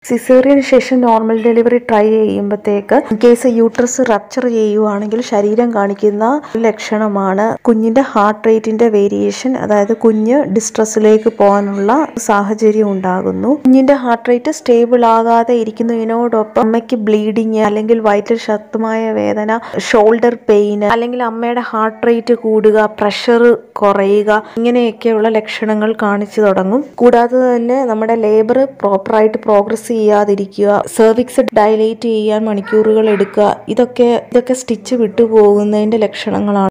സിസേറിയന് ശേഷം normal delivery try ചെയ്യുമ്പോഴത്തേക്ക് case uterus rupture ചെയ്യുവാണെങ്കിൽ ശരീരം കാണിക്കുന്ന ലക്ഷണമാണ് കുഞ്ഞിന്റെ ഹാർട്ട് റേറ്റിന്റെ വേരിയേഷൻ അതായത് കുഞ്ഞ് ഡിസ്ട്രസ്സിലേക്ക് പോകാനുള്ള സാഹചര്യം ഉണ്ടാകുന്നു കുഞ്ഞിന്റെ ഹാർട്ട് റേറ്റ് സ്റ്റേബിൾ ആകാതെ ഇരിക്കുന്നതിനോടൊപ്പം അമ്മയ്ക്ക് ബ്ലീഡിങ് അല്ലെങ്കിൽ വയറ്റിൽ ശക്തമായ വേദന ഷോൾഡർ പെയിൻ അല്ലെങ്കിൽ അമ്മയുടെ ഹാർട്ട് റേറ്റ് കൂടുക പ്രഷർ കുറയുക ഇങ്ങനെയൊക്കെയുള്ള ലക്ഷണങ്ങൾ കാണിച്ചു തുടങ്ങും കൂടാതെ തന്നെ നമ്മുടെ ലേബർ പ്രോപ്പറായിട്ട് പ്രോഗ്രസ് ചെയ്യാതിരിക്കുക സെർവിക്സ് ഡയലേറ്റ് ചെയ്യാൻ മണിക്കൂറുകൾ എടുക്കുക ഇതൊക്കെ ഇതൊക്കെ സ്റ്റിച്ച് വിട്ടുപോകുന്നതിന്റെ ലക്ഷണങ്ങളാണ്